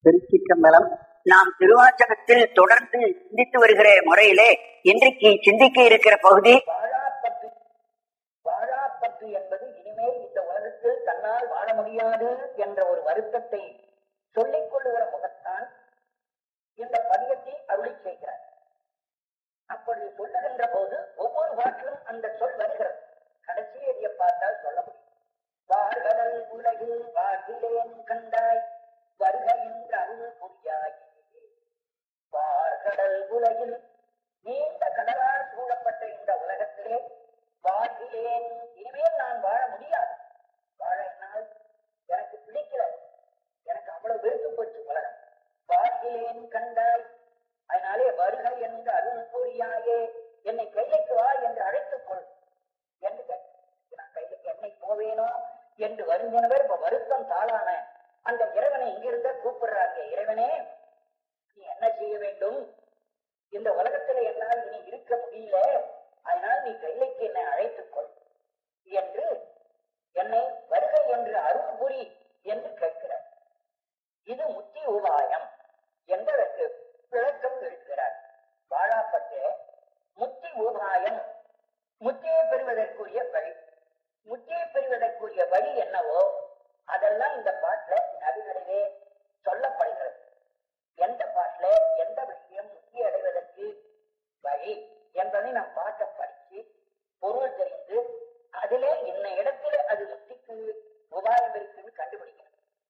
திருச்சிற்றம்பலம் நாம் திருவாச்சகத்தில் தொடர்ந்து சிந்தித்து வருகிற முறையிலே இன்றைக்கு சிந்திக்க இருக்கிற பகுதி வாழாப்பற்று வாழாப்பற்று என்பது இனிமேல் இந்த உலகத்தில் தன்னால் வாழ முடியாது என்ற ஒரு வருத்தத்தை சொல்லிக் கொள்ளுகிற முகத்தான் இந்த பதியத்தை அருளி செய்கிறார் அப்படி சொல்லுகின்ற போது ஒவ்வொரு வாக்கிலும் அந்த சொல் வருகிறது கடைசி எதிய பார்த்தால் சொல்ல முடியும் வாழ்கடல் உலகில் வாழ்கிறேன் கண்டாய் வருக என்று அருள் புரியாய் வாழ்கடல் உலகில் நீண்ட கடலால் சூழப்பட்ட இந்த உலகத்திலே வாழ்கிறேன் இனிமேல் நான் வாழ முடியாது வாழ என்னால் எனக்கு பிடிக்கல எனக்கு அவ்வளவு வெறுத்து போச்சு உலகம் வாழ்கிறேன் கண்டாய் அதனாலே வருக என்று அருள் புரியாயே என்னை கையிலைக்கு வா என்று அழைத்துக் கொள் என்று கேட்டார். நான் கையிலுக்கு என்னை போவேனோ என்று வருந்தினவர் இப்ப வருத்தம் தாளான அந்த இறைவனை இங்கிருந்த கூப்பிடுறாங்க இறைவனே நீ என்ன செய்ய வேண்டும் இந்த உலகத்துல என்னால் இனி இருக்க முடியல அதனால் நீ கைலைக்கு என்னை அழைத்துக் கொள் என்று என்னை வருகை என்று அருள் புரி என்று கேட்கிறார் இது முத்தி உபாயம் என்பதற்கு விளக்கம் இருக்கிறார் வாழாப்பட்டு முத்தி உபாயம் முத்தியை பெறுவதற்குரிய வழி முத்தியை பெறுவதற்குரிய வழி என்னவோ அதெல்லாம் இந்த பாட்டுல நடுநடுவே சொல்லப்படுகிறது எந்த பாட்டுல எந்த விஷயம் முத்தி அடைவதற்கு வழி என்பதை நாம் பாட்டை படிச்சு பொருள் தெரிந்து அதிலே இன்ன இடத்துல அது முத்திக்கு உபாயம் இருக்குன்னு கண்டுபிடிக்கணும்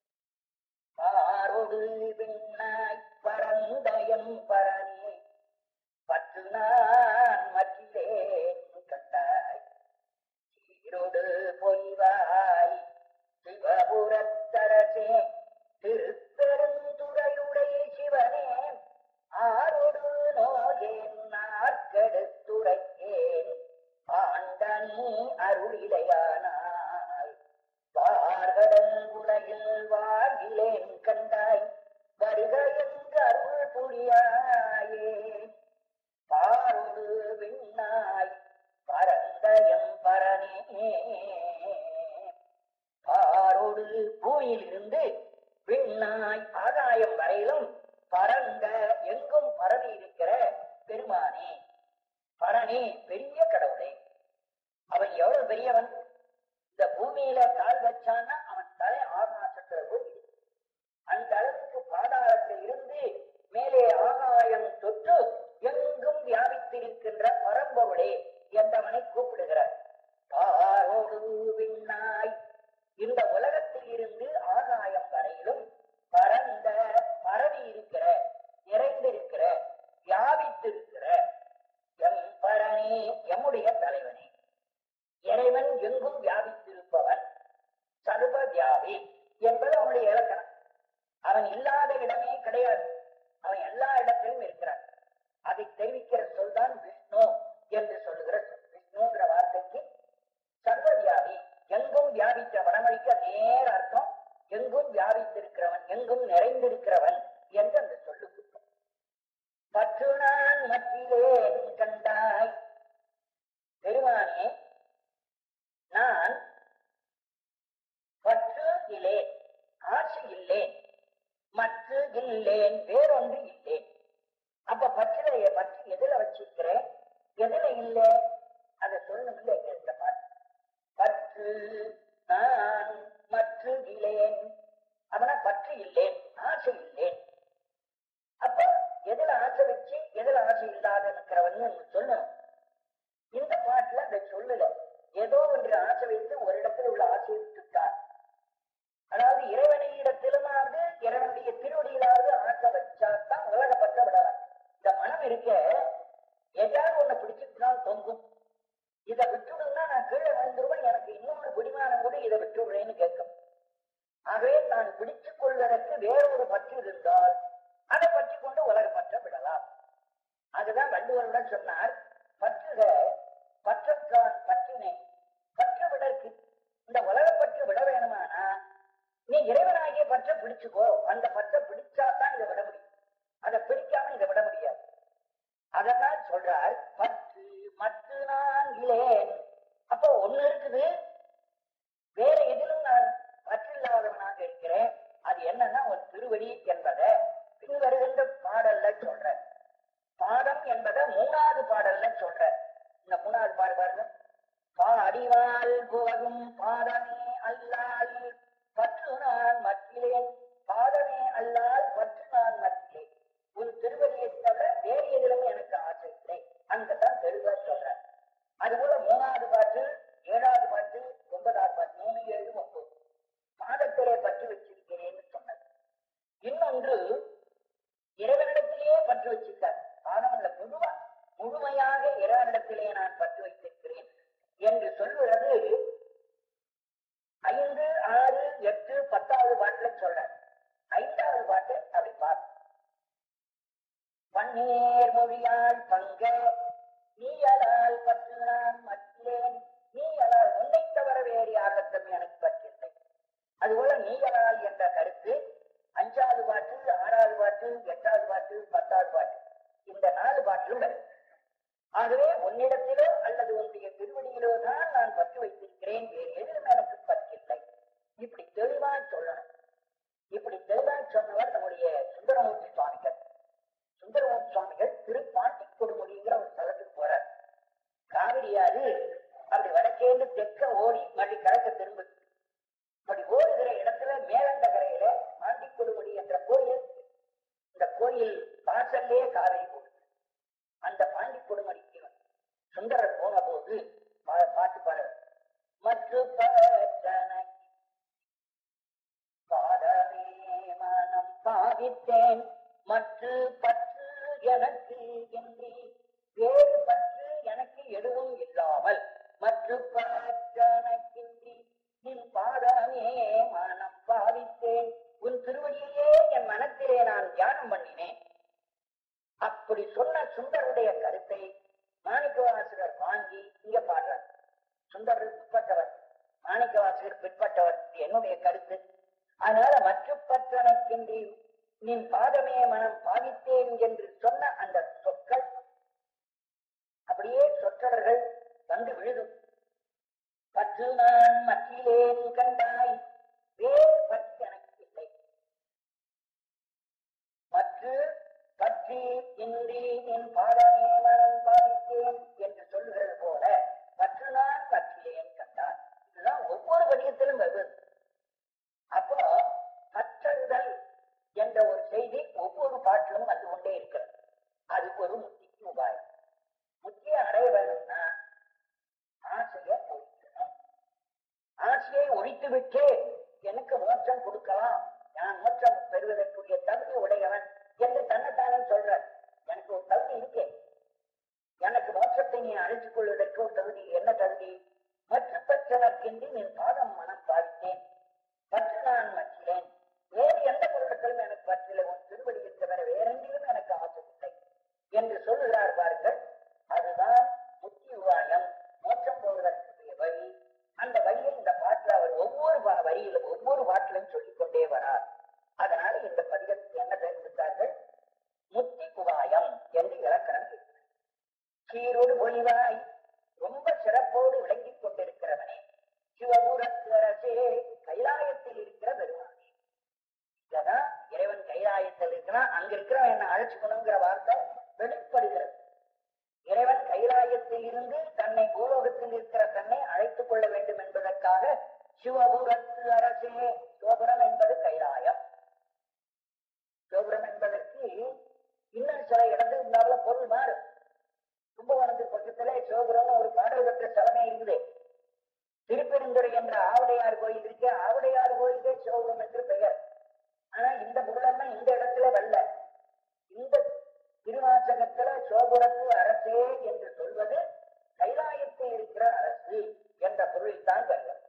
பாரோடு விண்ணாய் பரந்தயம் பரணி பற்று நான் மற்றிலேன் கண்டாய் சீரோடு பொய்வாய் சிவபுரத்தரசே திருப்பெருந்துறையுடைய சிவனே ஆரோடு நோயேன் நாற்கெடுத்துரைக்கேன் ஆண்டனி அருளிலையானாய் பார்கடல் உலகில் வாழ்கிலேன் கண்டாய் வருக என்று அருள் புரியாயே பாரோடு விண்ணாய் பரந்தயம் பரணே பாரோடு பூமியில் இருந்து விண்ணாய் ஆகாயம் வரையிலும் பரந்த எங்கும் பரவி இருக்கிற பெருமானே பரணே பெரிய கடவுளே அவன் எவ்வளவு பெரியவன் இந்த பூமியில கால் வச்சான்னா அவன் தலை ஆகாசத்துல போய் இடிக்கும். அந்த அளவுக்கு பாதாளத்தில் இருந்து மேலே ஆகாயம் தொட்டு எங்கும் வியாபித்திருக்கின்ற பரம்பொருளே என்றவனை கூப்பிடுகிறார் பாரோடு விண்ணாய் இந்த உலகத்தில் இருந்து ஆகாயம் வரையிலும் பரந்த பரவி இருக்கிற நிறைந்திருக்கிற வியாபித்திருக்கிற எம் பரணே எம்முடைய தலைவனே இறைவன் எங்கும் வியாபித்திருப்பவன் சர்வ வியாபி என்பது அவனுடைய இலக்கணம் அவன் இல்லாத இடமே கிடையாது அவன் எல்லா இடத்திலும் இருக்கிறான் அதை தெரிவிக்கிற சொல்தான் விஷ்ணு என்று சொல்லுகிற சொல் விஷ்ணுங்கிற வார்த்தைக்கு சர்வவியாபி எங்கும் வியாபித்த வடமொழிக்கு நேர அர்த்தம் எங்கும் வியாபித்திருக்கிறவன் எங்கும் நிறைந்திருக்கிறவன் என்று அந்த சொல்லுக்கு பற்று நான் மற்றிலேன் கண்டாய் பெருமானே நான் பற்று இல்லேன் ஆசை இல்லேன் மற்ற இல்லேன் வேறொன்று இல்லேன் அப்ப பற்றுல பற்று எதுல வச்சிருக்கிறேன் எதுல இல்ல அதை சொல்லணும் இல்லை இந்த பாட்டு பற்று நான் மற்ற இல்லேன் அவனா பற்று இல்லேன் ஆசை இல்லேன் அப்ப எதுல ஆசை வச்சு எதுல ஆசை இல்லாத இருக்கிறவன் சொல்லணும் இந்த பாட்டுல அதை சொல்லல ஏதோ ஒன்று ஆசை வைத்து ஒரு இடத்துல உள்ள ஆசையை விட்டுட்டார் அதாவது இறைவனை இடத்திலுமாவது இறைவனுடைய திருவடியிலாவது ஆசை வச்சாதான் உலகப்பட்ட விடலாம் இந்த மனம் இருக்க ஏதாவது ஒண்ணு பிடிச்சிட்டுதான் தொங்கும் இதை விட்டுடுன்னா நான் கீழே விழுந்துருவேன் எனக்கு இன்னொரு பிடிமானம் கூட இதை விட்டுடுறேன்னு கேட்கும் ஆகவே நான் பிடித்துக் கொள்வதற்கு வேறொரு பற்று இருந்தால் அதை பற்றி கொண்டு உலகப்பற்ற விடலாம் அதுதான் வள்ளுவருடன் சொன்னார் ஒன்று இறைவனிடத்திலேயே பற்று வச்சிருக்கார் பாடமல்ல பொதுவா முழுமையாக இறைவனிடத்திலே நான் பற்று வைத்திருக்கிறேன் என்று சொல்லுறது ஐந்து ஆறு எட்டு பத்தாவது பாட்டுல சொல்ற ஐந்தாவது பாட்டு அப்படி பார்த்து பன்னீர் மொழியால் பங்க நீயலால் பற்று நான் மற்றேன் நீயலால் உன்னை தவிர வேறு யாரிடத்தும் எனக்கு பற்றில்லை அதுபோல நீயலால் என்ற கருத்து அஞ்சாவது பாட்டு ஆறாவது பாட்டு எட்டாவது பாட்டு பத்தாவது பாட்டு இந்த நாலு பாட்டிலும் வருது ஆகவே உன்னிடத்திலோ அல்லது உன்னுடைய திருவடியிலோ தான் நான் பற்று வைத்திருக்கிறேன் வேறு எதிலும் எனக்கு பற்றில்லை இப்படி தெளிவா சொல்லணும் இப்படி தெளிவா சொன்னவர் நம்முடைய சுந்தரமூர்த்தி சுவாமிகள் சுந்தரமூர்த்தி சுவாமிகள் திருப்பாண்டி கொடுமுடிங்கிற ஒரு ஸ்தலத்துக்கு போறார் காவிரியாறு அப்படி வடக்கேந்து தெற்க ஓடி மறுபடி கிழக்க திரும்ப அப்படி ஓடுகிற இடத்துல மேலண்ட கரையில பாண்டி கொடுமுடி என்ற கோயில் இருக்கு. இந்த கோயில் வாசல்லே காவிரி போகுது அந்த பாண்டி கொடுமடிக்கு சுந்தரர் போன போது பா- பாட்டு பாரு மற்ற பற்றனை பாடவே மனம் பாவித்தேன் மற்ற பற்று எனக்கு இன்றி வேறு பற்று எனக்கு எதுவும் இல்லாமல் மற்ற பற்றனக்கின்றி நின் பாடமே மனம் பாவித்தேன் உன் திருவடியையே என் மனத்திலே நான் தியானம் பண்ணினேன் அப்படி சொன்ன சுந்தருடைய கருத்தை மாணிக்கவாசகர் வாங்கி இங்க பாடுறார் சுந்தரர் பிற்பட்டவர் மாணிக்கவாசகர் பிற்பட்டவர் இது என்னுடைய கருத்து அதனால மற்ற பற்றனக்கின்றி நின் பாதமே மனம் பாவித்தேன் என்று சொன்ன அந்த சொற்கள் அப்படியே சொற்றவர்கள் வந்து விழுதும் பற்று நான் மற்றிலேன் கண்டாய் வேறு பற்று எனக்கு இல்லை மற்ற பற்றி இன்றி நின் பாடமே மனம் பாவித்தேன் என்று சொல்லுகிறது போல பற்று நான் பற்றிலேன் கண்டார் இதுதான் ஒவ்வொரு வடிவத்திலும் வருவது அப்போ பற்றறுதல் என்ற ஒரு செய்தி ஒவ்வொரு பாட்டிலும் வந்து கொண்டே இருக்கிறது அது ஒரு முத்திக்கு உபாயம் முத்தியை அடைய வேணும்னா ஆசையை ஒழிக்கணும் ஆசையை ஒழித்து விட்டு எனக்கு மோட்சம் கொடுக்கலாம் நான் மோட்சம் பெறுவதற்குரிய தகுதி உடையவன் என்று தன்னைத்தானே சொல்றார் எனக்கு ஒரு தகுதி இருக்கே எனக்கு மோட்சத்தை நீ அழைத்துக் கொள்வதற்கு ஒரு தகுதி என்ன தகுதி மற்ற பற்றனர்க்கென்று என் பாதம் மனம் பாதித்தேன் பற்று நான் மற்றிலேன் வேறு எந்த பொருட்களும் எனக்கு பற்றில்லை உன் திருவடியில் தவிர வேறெங்கிலும் எனக்கு ஆசை இல்லை என்று சொல்லுகிறார் பாருங்கள் அதுதான் முத்தி உபாயம் மோட்சம் போவதற்குரிய வழி அந்த வழியை இந்த பாட்டில் அவர் ஒவ்வொரு வா- வரியிலும் ஒவ்வொரு பாட்டிலும் சொல்லிக் கொண்டே வரார் அதனால இந்த பதிகத்துக்கு என்ன பெயர் கொடுத்தார்கள் முத்தி குவாயம் என்று இலக்கணம் இருக்கிறது. சீரோடு பொலிவாய் ரொம்ப சிறப்போடு விளங்கிக் கொண்டிருக்கிறவனே சிவபுரத்து அரசே கைலாயத்தில் இருக்கிற பெருமானே இததான் இறைவன் கைலாயத்தில் இருக்கிறான் அங்க இருக்கிறவன் என்ன அழைச்சுக்கணுங்கிற வார்த்தை வெளிப்படுகிறது இறைவன் கைலாயத்தில் இருந்து தன்னை பூலோகத்தில் இருக்கிற தன்னை அழைத்துக் கொள்ள வேண்டும் என்பதற்காக சிவபுரத்து அரசே சிவபுரம் என்பது கைலாயம் சிவபுரம் என்பதற்கு இன்னும் சில இடங்கள் இருந்தாலும் பொருள் மாறும் கும்பகோணத்துக்கு பக்கத்துல சிவபுரம் ஒரு பாடல் பெற்ற ஸ்தலமே இருக்குது திருப்பெருந்துறை என்ற ஆவுடையார் கோயில் இருக்கு ஆவுடையார் கோயிலுக்கே சிவபுரம் என்று பெயர் ஆனா இந்த புகழெல்லாம் இந்த இடத்துல வரல இந்த திருவாசகத்துல சோபுரத்து அரசே என்று சொல்வது கைலாயத்தில் இருக்கிற அரசு என்ற பொருளில்தான் வருகிறது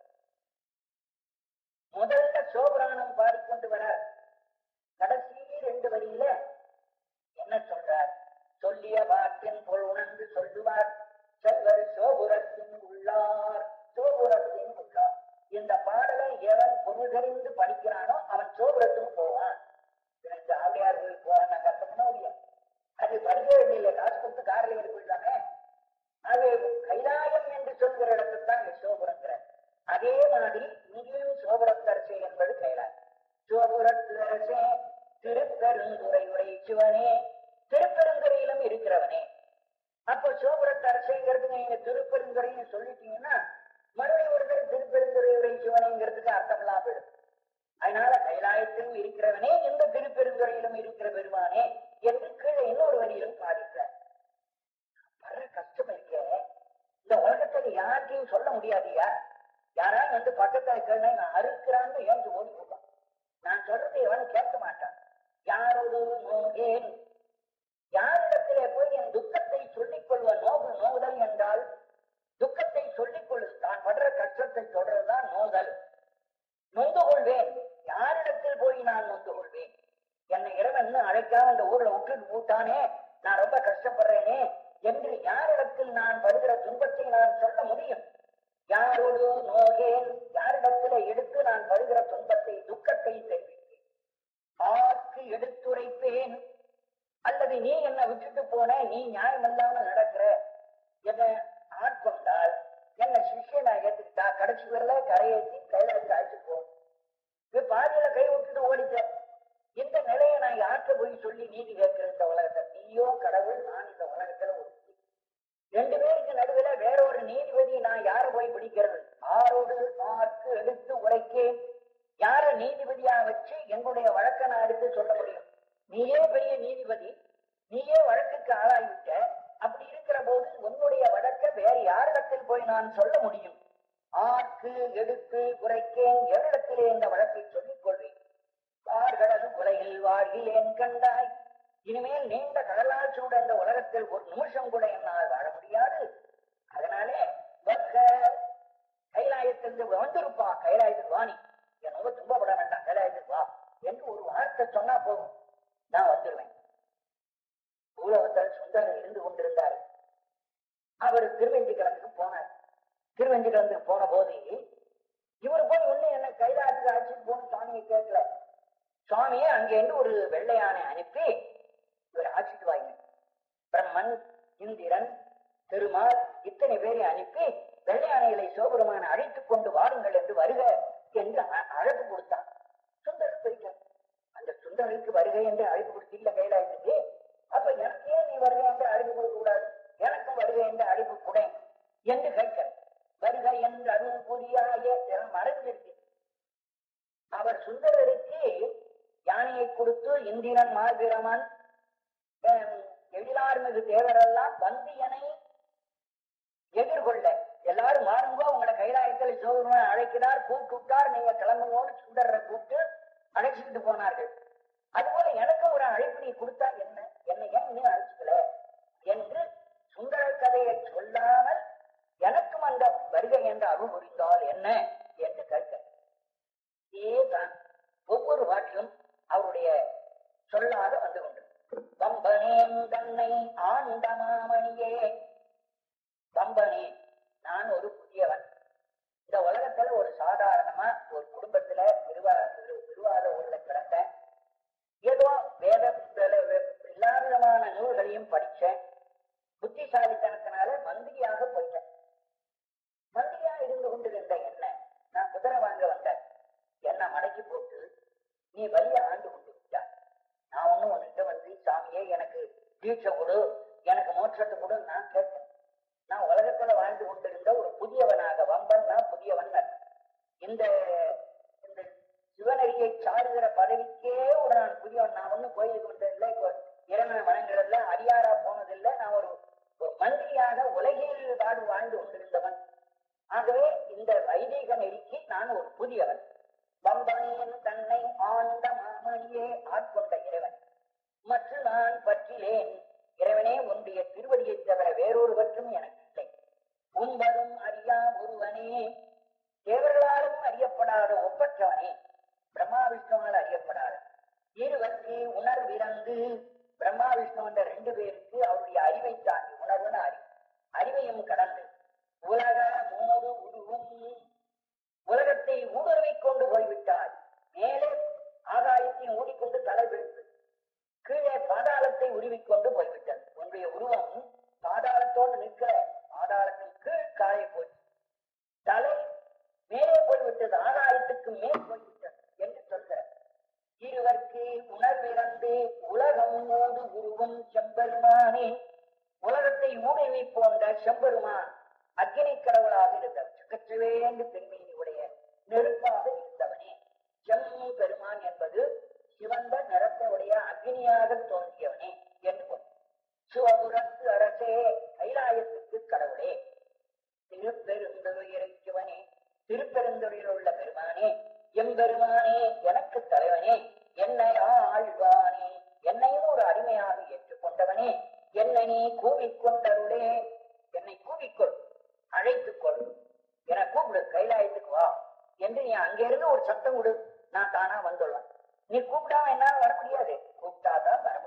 முதல்ல சோபுராணம் பாடிக்கொண்டு வரார் கடைசி ரெண்டு வரியில என்ன சொல்றார் சொல்லிய வாக்கின் பொருள் உணர்ந்து சொல்லுவார் செல்வர் சோபுரத்தின் உள்ளார் சோபுரத்தின் உள்ளார் இந்த பாடலை எவன் பொருள் தெரிந்து படிக்கிறானோ அவன் சோபுரத்துக்கு போவான் எனக்கு ஆவியார் கோயில் போவான் நான் கஷ்டப்பட முடியும் அது படிக்க வேண்டிய காசு கொடுத்து காரில் ஏறி போயிடலாமே அது கைலாயம் என்று சொல்கிற இடத்துல தான் இங்க சோபுரங்கிற அதே மாதிரி இங்கேயும் சோபுரத்தரசே என்பது கைலாயம் சோபுரத்தரசே திருப்பெருந்துறை உரை சிவனே திருப்பெருந்துறையிலும் இருக்கிறவனே அப்போ சோபுரத்தரசேங்கிறது நீங்க திருப்பெருந்துறைன்னு சொல்லிட்டீங்கன்னா மறுபடியும் ஒரு தடவை திருப்பெருந்துறை உரை சிவனேங்கிறதுக்கு அர்த்தம் இல்லாம போயிடும் அதனால கைலாயத்திலும் இருக்கிறவனே இந்த திருப்பெருந்துறையிலும் இருக்கிற பெருமானே என்று கீழே இன்னொரு வரியிலும் பாடிக்கிறார் வர்ற கஷ்டம் இருக்க இந்த உலகத்துல யார்கிட்டையும் சொல்ல முடியாதியா யாரா வந்து பக்கத்துல கேள்வி நான் அறுக்கிறான்னு ஏன் ஓடி போவான் நான் சொல்றதை எவனும் கேட்க மாட்டான் அழைக்காம இந்த ஊர்ல விட்டுட்டு போட்டானே நான் ரொம்ப கஷ்டப்படுறேனே என்று யாரிடத்தில் நான் படுகிற துன்பத்தை நான் சொல்ல முடியும் யாரோடு நோகேன் யாரிடத்துல எடுத்து நான் படுகிற துன்பத்தை துக்கத்தை தெரிவிப்பேன் ஆர்க்கு எடுத்துரைப்பேன் அல்லது நீ என்ன விட்டுட்டு போன நீ நியாயம் இல்லாம நடக்கிற என்ன ஆட்கொண்டால் என்ன சிஷ்யனா ஏத்துக்கிட்டா கடைசி வரல கரையேற்றி கைலாசி அழைச்சு போ இது பாதியில கை விட்டுட்டு ஓடிட்ட இந்த நிலையை நான் யார்கிட்ட போய் சொல்லி நீதி கேட்கிற இந்த உலகத்தை நீயோ கடவுள் நான் இந்த உலகத்துல ஒரு ரெண்டு பேருக்கு நடுவுல வேற ஒரு நீதிபதி நான் யார போய் பிடிக்கிறது ஆரோடு ஆர்க்கு எடுத்து உரைக்கேன் யார நீதிபதியா வச்சு எங்களுடைய வழக்கை நான் எடுத்து சொல்ல முடியும் நீயே பெரிய நீதிபதி நீயே வழக்குக்கு ஆளாகிவிட்ட அப்படி இருக்கிற போது உன்னுடைய வழக்க வேற யாரிடத்தில் போய் நான் சொல்ல முடியும் ஆக்கு எடுத்து குறைக்கேன் எவ்விடத்திலே இந்த வழக்கை சொல்லிக் கொள்வேன் பார்கடல் உலகில் வாழ்கிலேன் கண்டாய் இனிமேல் நீண்ட கடலால் சூட இந்த உலகத்தில் ஒரு நிமிஷம் கூட என்னால் வாழ முடியாது அதனாலே வக்க கைலாயத்திலிருந்து வந்திருப்பா கைலாயத்துக்கு வாணி என் ரொம்ப துன்பப்பட வேண்டாம் கைலாயத்துக்கு வா என்று ஒரு வார்த்தை சொன்னா போதும் நான் வந்துடுவேன் பூலோகத்தில் சுந்தரர் இருந்து கொண்டிருந்தார் அவர் திருவெஞ்சிக்கிழந்துக்கு போனார் திருவெஞ்சிக்கிழந்துக்கு போன போது இவர் போய் ஒண்ணு என்ன கைலாயத்துக்கு அழைச்சிட்டு போன்னு சுவாமியை கேட்கல சுவாமியே அங்கிருந்து ஒரு வெள்ளையானை அனுப்பி இவர் ஆட்சிக்கு வாங்க பிரம்மன் இந்திரன் திருமால் இத்தனை பேரை அனுப்பி வெள்ளையானைகளை சிவபெருமான அழைத்துக் கொண்டு வாருங்கள் என்று வருக என்று அ- அழைப்பு கொடுத்தான் சுந்தரர் போயிட்டார் அந்த சுந்தரருக்கு வருகை என்று அழைப்பு கொடுத்தீங்கள கைலாயத்துக்கு அப்ப எனக்கு ஏன் நீ வருகை என்று அழைப்பு கொடுக்க கூடாது எனக்கும் வருகை என்று அழைப்பு கொடை என்று கேட்க வருக என்று அருள் புரியாய மறைஞ்சிருக்கு அவர் சுந்தரருக்கு யானையை கொடுத்து இந்திரன் மார்பிரமன் எழிலார்மிகு தேவரெல்லாம் வந்தியனை எதிர்கொள்ள எல்லாரும் மாறுங்கோ உங்களை கைலாயத்தில் சிவபெருமான் அழைக்கிறார் கூப்பிட்டு விட்டார் நீங்க கிளம்புங்கோன்னு சுந்தரரை கூப்பிட்டு அழைச்சிக்கிட்டு போனார்கள் அதுபோல எனக்கும் ஒரு அழைப்பு நீ கொடுத்தா என்ன என்னை ஏன் இன்னும் அழைச்சிக்கல என்று சுந்தர கதையை சொல்லாமல் எனக்கும் அந்த வருகை என்ற அருள் புரிந்தால் என்ன என்று கேட்க இதேதான் ஒவ்வொரு பாட்டிலும் அவருடைய சொல்லாத வந்து கொண்டு வம்பனேன் தன்னை ஆண்ட மாமணியே வம்பனே நான் ஒரு புதியவன் இந்த உலகத்துல ஒரு சாதாரணமா ஒரு குடும்பத்துல திருவா திரு- திருவாத ஊர்ல பிறந்தேன் ஏதோ வேத வேத- வே- எல்லா விதமான நூல்களையும் படிச்சேன் புத்திசாலித்தனத்தினால மந்திரியாக போயிட்டேன் மந்திரியா இருந்து கொண்டிருந்த என்ன நான் குதிரை வாங்க வந்தேன் என்ன மடக்கி போட்டு நீ வலிய ஆண்டு கொண்டு விட்டாய் நான் ஒண்ணும் உன்கிட்ட வந்து சாமியே எனக்கு தீட்சை கொடு எனக்கு மோட்சத்தை கொடு நான் கேட்டேன் நான் உலகத்துல வாழ்ந்து கொண்டிருந்த ஒரு புதியவனாக வம்பன் நான் புதியவன் இந்த இந்த சிவனடியை சாருகிற பதவிக்கே ஒரு நான் புதியவன் நான் ஒண்ணும் கோயிலுக்கு வந்ததில்லை இப்போ இறைவனை வணங்குறதில்ல அடியாரா போனதில்லை நான் ஒரு ஒரு மந்திரியாக உலகில் வாடு வாழ்ந்து கொண்டிருந்தவன் ஆகவே இந்த வைதீக நெறிக்கு நான் ஒரு புதியவன் பம்பனையன் தன்னை ஆண்ட மாமணியே ஆட்கொண்ட இறைவன் மற்ற நான் பற்றிலேன் இறைவனே உன்னுடைய திருவடியை தவிர வேறொருவற்றும் எனக்கு இல்லை உன்பரும் அறியா ஒருவனே தேவர்களாலும் அறியப்படாத ஒப்பற்றவனே பிரம்மா விஷ்ணுவால் அறியப்படாத இருவருக்கு உணர்விறந்து பிரம்மா விஷ்ணு என்ற ரெண்டு பேருக்கு அவருடைய அறிவை தாண்டி உணர்வுன்னு அறிவு அறிவையும் கடந்து உலக மூடு உருவும் உலகத்தை ஊடுருவிக் கொண்டு போய்விட்டாய் மேலே ஆகாயத்தை மூடிக்கொண்டு தலை விழுந்து கீழே பாதாளத்தை உருவிக்கொண்டு போய்விட்டது உன்னுடைய உருவம் பாதாளத்தோடு நிற்க பாதாளத்தின் கீழ் காய போச்சு தலை மேலே போய்விட்டது ஆகாயத்துக்கு மேல் போய்விட்டது என்று சொல்கிற இருவர்க்கு உணர்விறந்து உலகம் மூடு உருவம் செம்பெருமானே உலகத்தை ஊடுருவி போன்ற செம்பெருமான் அக்னி கடவுளாக இருந்த சக்கச்சவேண்டு பெருமையை உடைய நெருப்பாக இருந்தவனே செம் பெருமான் என்பது சிவந்த நிறத்தையுடைய அக்னியாக தோன்றியவனே என்று பொருள். சிவபுரத்து அரசே கைலாயத்துக்கு கடவுளே திருப்பெருந்துறையிறை சிவனே திருப்பெருந்துறையில் உள்ள பெருமானே எம்பெருமானே எனக்கு தலைவனே என்னை ஆழ்வானே என்னையும் ஒரு அடிமையாக ஏற்றுக்கொண்டவனே என்னை நீ கூவிக்கொண்டருளே என்னை கூவிக்கொள் அழைத்துக் கொள் என கூப்பிடு கைலாயத்துக்கு வா என்று நீ அங்கிருந்து ஒரு சத்தம் கொடு நான் தானா வந்துள்ளேன் நீ கூப்பிடாம என்னால வர முடியாது கூப்பிட்டாதான் வர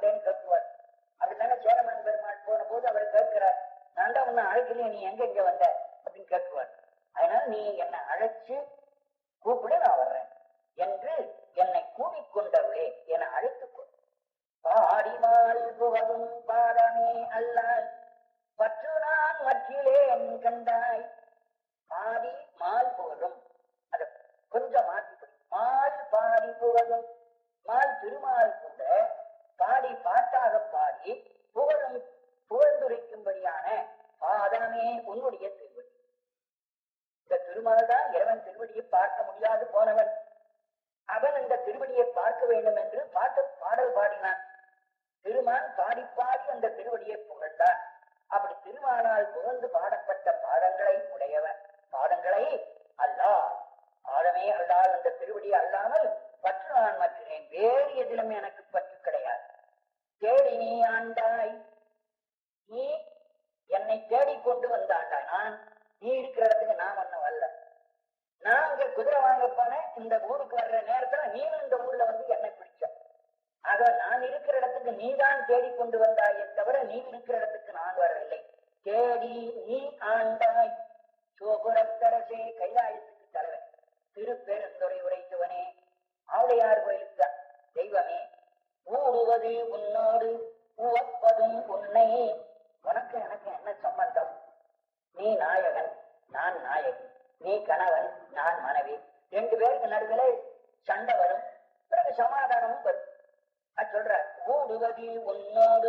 வந்தேன்னு கேட்குவார் அப்படித்தானே சேரமன் பெருமாள் போன போது அவர் கேட்கிறார் நான் தான் உன்னை அழைக்கலையே நீ எங்க இங்க வந்த அப்படின்னு கேட்குவார் அதனால நீ என்னை அழைச்சு கூப்பிடு நான் வர்றேன் என்று என்னை கூவிக்கொண்டவளே என அழைத்துக் கொள் பாடிமால் புகழும் பாதமே அல்லால் பற்று நான் மற்றிலேன் கண்டாய் பாடி மால் புகழும் அத கொஞ்சம் மாற்றி படி. மால் பாடி புகழும் மால் திருமால் கூட பாடி பாட்டாக பாடி புகழும் புகழ்ந்துரைக்கும்படியான பாதமே உன்னுடைய திருவடி இந்த திருமால் தான் இறைவன் திருவடியை பார்க்க முடியாது போனவன் அவன் இந்த திருவடியை பார்க்க வேண்டும் என்று பாட்டு பாடல் பாடினான் திருமான் பாடி பாடி அந்த திருவடியை புகழ்ந்தான் அப்படி திருமானால் புகழ்ந்து பாடப்பட்ட பாடங்களை உடையவன் பாடங்களை அல்லாஹ் பாடமே அல்லால் அந்த திருவடி அல்லாமல் பற்று நான் மற்றேன் வேறு எதிலும் எனக்கு பற்று கிடையாது தேடி நீ ஆண்டாய் நீ என்னை தேடி கொண்டு வந்தாண்டாய் நான் நீ இருக்கிற இடத்துக்கு நான் ஒண்ணு வரல நான் இங்க குதிரை வாங்க போனேன் இந்த ஊருக்கு வர்ற நேரத்துல நீயும் இந்த ஊர்ல வந்து என்னை பிடிச்ச ஆக நான் இருக்கிற இடத்துக்கு நீதான் தேடி கொண்டு வந்தாயே தவிர நீ இருக்கிற இடத்துக்கு நான் வரவில்லை தேடி நீ ஆண்டாய் சோபுரத்தரசே கைலாயத்துக்கு தலைவன் திருப்பெருந்துறை உரைத்தவனே ஆவுடையார் கோயிலுக்கு தெய்வமே ஊடுவது உன்னோடு உவப்பதும் உன்னை உனக்கு எனக்கு என்ன சம்பந்தம் நீ நாயகன் நான் நாயகி நீ கணவன் நான் மனைவி ரெண்டு பேருக்கு நடுவில் சண்டை வரும் பிறகு சமாதானமும் வரும் அது சொல்ற ஊடுவது உன்னோடு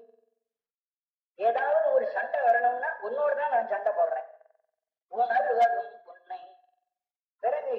ஏதாவது ஒரு சண்டை வரணும்னா உன்னோடு தான் நான் சண்டை போடுறேன் உணர்வதும் உன்னை பிறகு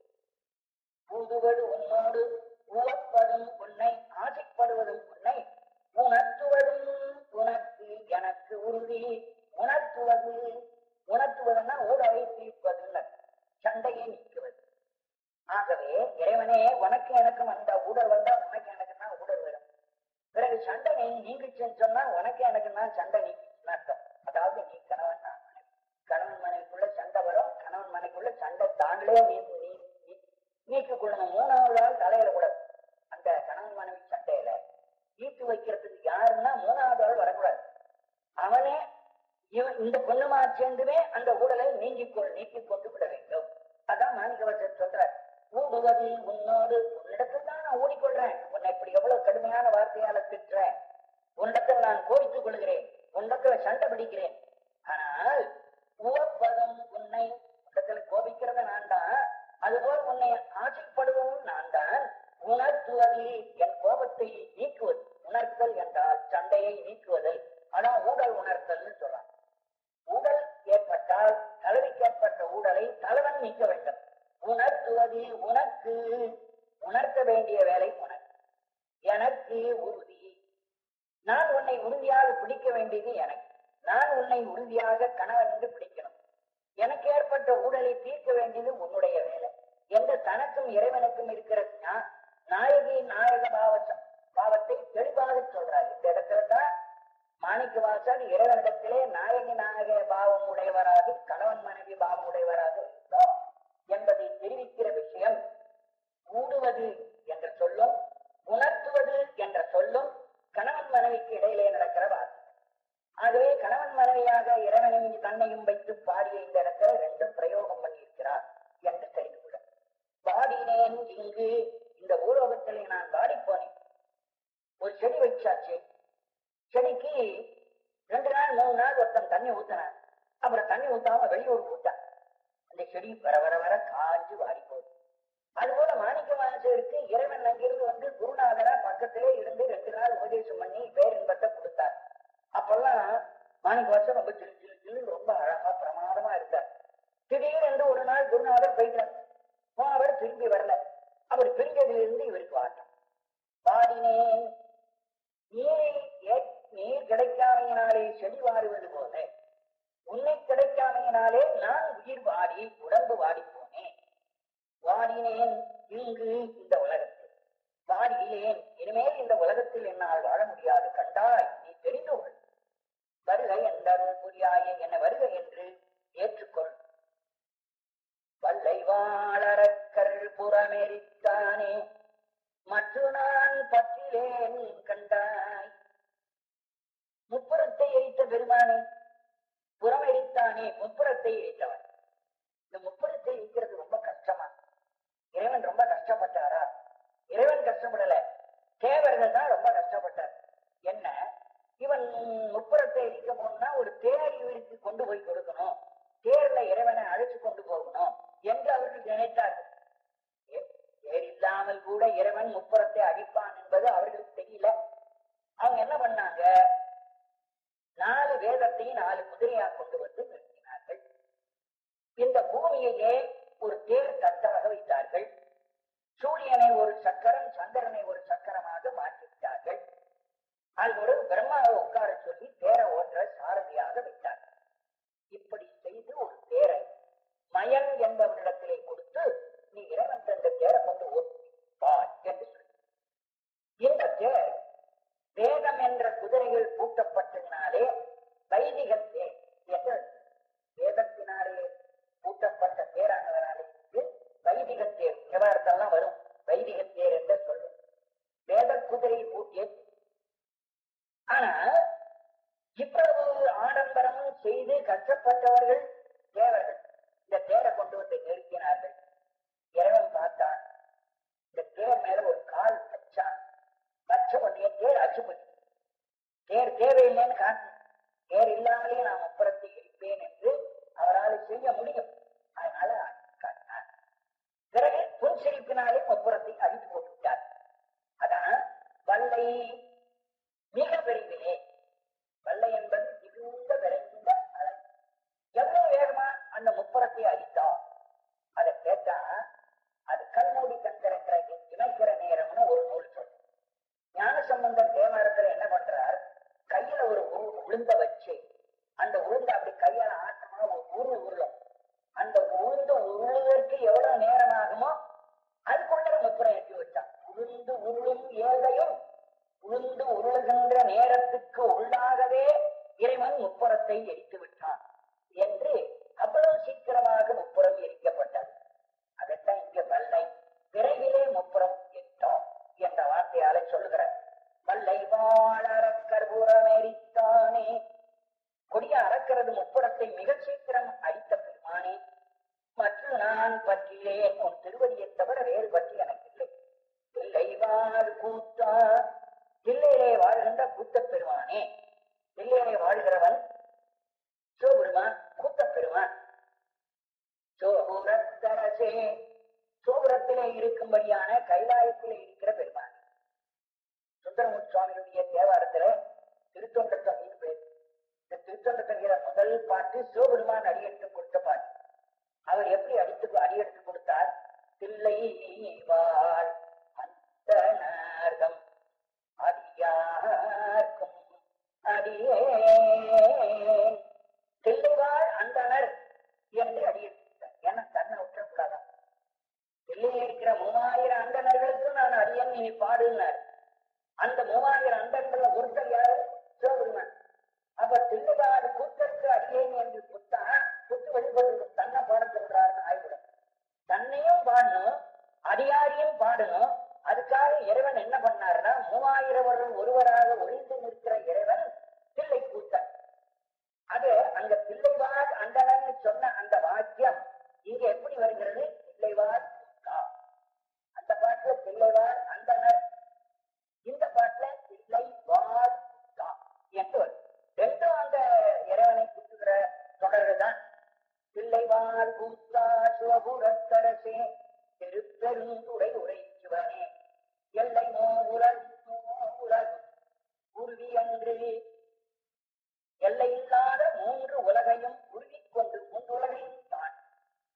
ஊதுவது உன்னோடு உவப்பதும் உன்னை ஆசைப்படுவதும் உன்னை உணர்த்துவதும் உனக்கு எனக்கு உறுதி உணர்த்துவது உணர்த்துவதுன்னா ஊழலை தீர்ப்பது சண்டையை நீக்குவது ஆகவே இறைவனே உனக்கு எனக்கும் அந்த ஊழல் வந்தா உனக்கு எனக்கு தான் ஊழல் வரும் பிறகு சண்டை நீ நீங்கிச்சுன்னு சொன்னா உனக்கு எனக்கு தான் சண்டை நீக்கிச்சுன்னு அர்த்தம் அதாவது நீ கணவன் நான் மனைவி கணவன் மனைவிக்குள்ள சண்டை வரும் கணவன் மனைவிக்குள்ள சண்டை தாங்களே நீ நீ நீ- நீக்கிக் கொள்ளணும் மூணாவது ஆள் தலையில கூடாது அந்த கணவன் மனைவி சண்டையில ஈட்டு வைக்கிறதுக்கு யாருன்னா மூணாவது ஆள் வரக்கூடாது அவனே இவன் இந்த பொண்ணுமா சேர்ந்துமே அந்த ஊழலை நீங்கிக்கொள் நீக்கிக் கொண்டு விட வேண்டும் அதான் மாணிக்கவசர் சொல்றார் ஊடுவதில் உன்னோடு உன்னிடத்தில் தான் நான் ஓடிக்கொள்றேன் உன்னை இப்படி எவ்வளவு கடுமையான வார்த்தையால திட்டுறேன் உன்னிடத்தில் நான் கோவித்துக் கொள்கிறேன் உன்னிடத்துல சண்டை பிடிக்கிறேன் ஆனால் உவப்பதும் உன்னை உன்னிடத்தில் கோபிக்கிறத நான் தான் அதுபோல் உன்னை ஆசைப்படுவதும் நான் தான் உணர்த்துவதில் என் கோபத்தை நீக்குவது உணர்த்தல் என்றால் சண்டையை நீக்குவதில் ஆனா ஊழல் உணர்த்தல்னு சொல்றான் ஊழல் ஏற்பட்டால் தலைவிக்கு ஏற்பட்ட ஊழலை தலைவன் நீக்க வேண்டும் உணர்த்துவது உனக்கு உணர்த்த வேண்டிய வேலை உனக்கு எனக்கு உறுதி நான் உன்னை உறுதியாக பிடிக்க வேண்டியது எனக்கு நான் உன்னை உறுதியாக கணவன் என்று பிடிக்கணும் எனக்கு ஏற்பட்ட ஊழலை தீர்க்க வேண்டியது உன்னுடைய வேலை என்று தனக்கும் இறைவனுக்கும் இருக்கிற ஞா- நாயகி நாயக பாவ பாவத்தை தெளிவாக சொல்றார் இந்த இடத்துல தான் மாணிக்க வாசல் இறைவனிடத்திலே நாயகி நாயக பாவம் உடையவராக கணவன் மனைவி பாவம் உடையவராக இருந்தோம் என்பதை தெரிவிக்கிற விஷயம் ஊடுவது என்ற சொல்லும் உணர்த்துவது என்ற சொல்லும் கணவன் மனைவிக்கு இடையிலே நடக்கிற வார்த்தை ஆகவே கணவன் மனைவியாக இறைவனையும் தன்னையும் வைத்து பாடிய இந்த இடத்துல ரெண்டும் பிரயோகம் பண்ணியிருக்கிறார் என்று தெரிந்து கொள்ள பாடினேன் இங்கு இந்த பூலோகத்திலே நான் பாடி போனேன் ஒரு செடி வச்சாச்சு செடிக்கு ரெண்டு நாள் மூணு நாள் ஒருத்தன் தண்ணி ஊத்தினான் அப்புறம் தண்ணி ஊத்தாம வெளியூர் விட்டான் அந்த செடி வர வர வர காஞ்சு வாடி போகுது அதுபோல மாணிக்க வாசகருக்கு இறைவன் அங்கிருந்து வந்து குருநாதரா பக்கத்திலே இருந்து ரெண்டு நாள் உபதேசம் பண்ணி பேரின்பத்தை கொடுத்தார் அப்பெல்லாம் மாணிக்க வாசகர் ரொம்ப சிலு சிலு சிலு ரொம்ப அழகா பிரமாதமா இருந்தார் திடீரென்று ஒரு நாள் குருநாதர் போயிட்டார் போனவர் திரும்பி வரல அவர் பிரிஞ்சதிலிருந்து இவருக்கு ஆட்டம் பாடினேன் நீரை ஏ- நீர் கிடைக்காமையினாலே செடி வாடுவது போல உன்னை கிடைக்காமையினாலே நான் உயிர் வாடி உடம்பு வாடி போனேன் வாடினேன் இங்கு இந்த உலகத்தில் வாடியிலேன் இனிமேல் இந்த உலகத்தில் என்னால் வாழ முடியாது கண்டாய் நீ தெரிந்து கொள் வருகை என்றால் புரியாயே என்ன வருகை என்று ஏற்றுக்கொள் வல்லை வாழறக்கர் புறமெரித்தானே மற்ற நான் பற்றிலேன் கண்டாய் கூட இறைவன் முப்புறத்தை அழிப்பான் என்பது அவர்களுக்கு தெரியல அவங்க என்ன பண்ணாங்க நாலு வேதத்தையும் நாலு குதிரையா கொண்டு வந்து நிறுத்தினார்கள் இந்த பூமியையே ஒரு தேர் தட்டாக வைத்தார்கள் சூரியனை ஒரு சக்கரம் சந்திரனை ஒரு சக்கரமாக மாற்றிவிட்டார்கள் அதோடு பிரம்மாவை உட்கார சொல்லி தேரை ஓட்ட சாரதியாக வைத்தார் இப்படி செய்து ஒரு தேரை மயன் என்பவரிடத்திலே கொடுத்து நீ இறைவன் தந்த தேரை கொண்டு ஓட்டுப்பா என்று சொல்லி இந்த தேர் வேதம் என்ற குதிரைகள் பூட்டப்பட்டதினாலே வைதிக தேர் என்று வேதத்தினாலே பூட்டப்பட்ட தேரானவராலே இது வைதிக தேர் விவகாரத்தெல்லாம் வரும் வைதிக தேர் என்று சொல்லும் வேத குதிரை பூட்டிய ஆனா இவ்வளவு ஆடம்பரமும் செய்து கஷ்டப்பட்டவர்கள் தேவர்கள் இந்த தேரை கொண்டு வந்து நிறுத்தினார்கள் இறைவன் பார்த்தான் இந்த தேர் மேல ஒரு கால் வச்சான் வச்ச உடனே தேர் அச்சுப்படி தேர் தேவையில்லைன்னு காட்டு தேர் இல்லாமலே நான் முப்புறத்தை இருப்பேன் என்று அவரால் செய்ய முடியும் அதனால காட்டினார் பிறகு புன்சிரிப்பினாலே முப்புறத்தை அழித்து போட்டு விட்டார் அதான் வல்லை மிக விரைவிலே வல்லை என்பது மிகுந்த விரைந்த அலை எவ்வளவு வேகமா அந்த முப்புறத்தை அழித்தா அதை கேட்டா அது கண்மூடி கண் திறக்கிற இமைக்கிற நேரம்னு ஒரு நூல் சொல்லும் ஞான சம்பந்தர் தேவாரத்துல என்ன பண்றார் கையில ஒரு உரு- உளுந்த வச்சு அந்த உளுந்த அப்படி கையால ஆட்டமா ஒரு உரு உருளும் அந்த உளுந்து உருளுவதற்கு எவ்வளவு நேரம் ஆகுமோ அதுக்குள்ள முப்புறம் எட்டி வச்சான் உளுந்து உருளும் ஏழையும் உளுந்து உருளுகின்ற நேரத்துக்கு உள்ளாகவே இறைவன் முப்புறத்தை எரித்து விட்டான் என்று அவ்வளவு சீக்கிரமாக முப்புறம் எரிக்கப்பட்டது அதைத்தான் இங்க வல்லை விரைவிலே முப்புறம் எட்டோம் என்ற வார்த்தையால சொல்லுகிறார் வல்லை வாழறக்கர் புறமெரித்தானே கொடிய அறக்கிறது முப்புறத்தை மிக சீக்கிரம் அடித்த பெருமானே மற்றும் நான் பற்றிலேன் உன் திருவடியை தவிர வேறு பற்றி எனக்கு இல்லை இல்லை வாழ் கூத்தா தில்லையிலே வாழ்கின்ற கூத்தப் பெருமானே தில்லையிலே வாழ்கிறவன் சிவபெருமான் கூத்தப் பெருமான் சோபுரத்தரசே சோபுரத்திலே இருக்கும்படியான கைலாயத்திலே இருக்கிற பெருமான் சுந்தரமுத் சுவாமியுடைய தேவாரத்துல திருத்தொண்ட தொகையின் பேர் இந்த திருத்தொண்ட தொகையில முதல் பாட்டு சிவபெருமான் அடியெடுத்து கொடுத்த பாட்டு அவர் எப்படி அடித்து அடியெடுத்து கொடுத்தார் தில்லை வாழ் அந்த நார்கம் அடியார்க்கும் அடியே தில்லைவாழ் அந்தனர் என்று அடியெடுத்தார் ஏன்னா தன்னை விட்டுறக்கூடாதான் தில்லையில் இருக்கிற மூவாயிரம் அந்தணர்களுக்கும் நான் அடியன் நீ பாடுனார் அந்த மூவாயிரம் அண்டங்கள்ல ஒருத்தர் யாரு சிவபெருமான் அப்ப தில்லைவாடு கூத்தருக்கு அடியேன் என்று புத்தா புத்து வழிபடுறது தன்னை பாட சொல்றாருன்னு ஆய்விடும் தன்னையும் பாடணும் அடியாரையும் பாடணும் அதுக்காக இறைவன் என்ன பண்ணாருன்னா மூவாயிரம் ஒருவராக ஒளிந்து நிற்கிற இறைவன் தில்லை கூத்தன் அது அங்க தில்லைவாழ் அண்டனன்னு சொன்ன அந்த வாக்கியம் இங்க எப்படி வருகிறது தில்லைவாழ் கூத்தா அந்த பாட்டுல தில்லைவாழ் அந்தனர்